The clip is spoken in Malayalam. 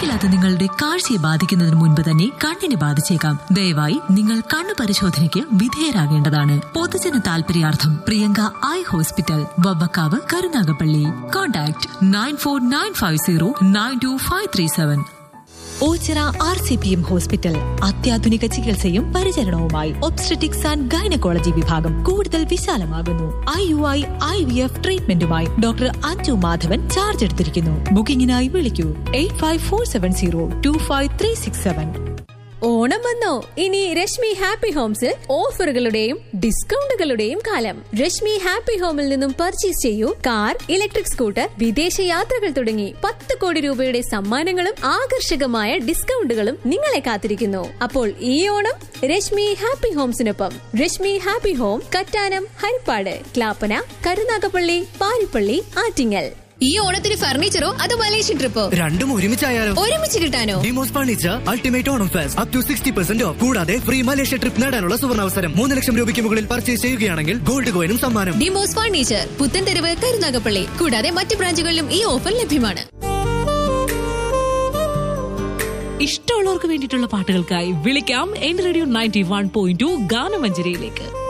കാഴ്ചയില്ലാത്ത നിങ്ങളുടെ കാഴ്ചയെ ബാധിക്കുന്നതിന് മുൻപ് തന്നെ കണ്ണിനെ ബാധിച്ചേക്കാം ദയവായി നിങ്ങൾ കണ്ണു പരിശോധനയ്ക്ക് വിധേയരാകേണ്ടതാണ് പൊതുജന താൽപര്യാർത്ഥം Priyanka eye hospital Vavvakkavu Karunagappally contact nine four nine five zero nine two five three seven Ochira R C P M hospital അത്യാധുനിക ചികിത്സയും പരിചരണവുമായി ഒബ്സ്ട്രറ്റിക്സ് ആൻഡ് ഗൈനക്കോളജി വിഭാഗം കൂടുതൽ വിശാലമാകുന്നു I U I I V F ട്രീറ്റ്മെന്റുമായി ഡോക്ടർ അഞ്ജു മാധവൻ ചാർജ് എടുത്തിരിക്കുന്നു ബുക്കിംഗിനായി വിളിക്കൂ eight five four seven zero two five three six seven Onam വന്നോ ഇനി രശ്മി ഹാപ്പി ഹോംസിൽ ഓഫറുകളുടെയും ഡിസ്കൗണ്ടുകളുടെയും കാലം രശ്മി ഹാപ്പി ഹോമിൽ നിന്നും പർച്ചേസ് ചെയ്യൂ കാർ ഇലക്ട്രിക് സ്കൂട്ടർ വിദേശ യാത്രകൾ തുടങ്ങി പത്ത് കോടി രൂപയുടെ സമ്മാനങ്ങളും ആകർഷകമായ ഡിസ്കൗണ്ടുകളും നിങ്ങളെ കാത്തിരിക്കുന്നു അപ്പോൾ ഈ ഓണം രശ്മി ഹാപ്പി ഹോംസിനൊപ്പം രശ്മി ഹാപ്പി ഹോം കറ്റാനം ഹരിപ്പാട് ക്ലാപ്പന കരുനാഗപ്പള്ളി പാരിപ്പള്ളി ആറ്റിങ്ങൽ ഈ ഓണത്തിന് ഫർണിച്ചറോ അതോ മലേഷ്യൻ ട്രിപ്പോ രണ്ടും ഒരുമിച്ചായാലോ ഒരുമിച്ച് കിട്ടാനോ Demos furniture ultimate Onam fest up to sixty percent off കൂടാതെ ഫ്രീ മലേഷ്യ ട്രിപ്പ് നേടാനുള്ള സുവർണാവസരം മൂന്ന് ലക്ഷം രൂപയ്ക്ക് മുകളിൽ പർച്ചേസ് ചെയ്യുകയാണെങ്കിൽ ഗോൾഡ് കോയിനും സമ്മാനം ഡിമോസ് ഫർണിച്ചർ പുത്തൻതെരുവ് കരുനാഗപ്പള്ളി കൂടാതെ മറ്റ് ബ്രാഞ്ചുകളിലും ഈ ഓഫർ ലഭ്യമാണ് ഇഷ്ടമുള്ളവർക്ക് വേണ്ടിയിട്ടുള്ള പാട്ടുകൾക്കായി വിളിക്കാം N radio ninety one point two ഗാനമഞ്ജരിയിലേക്ക്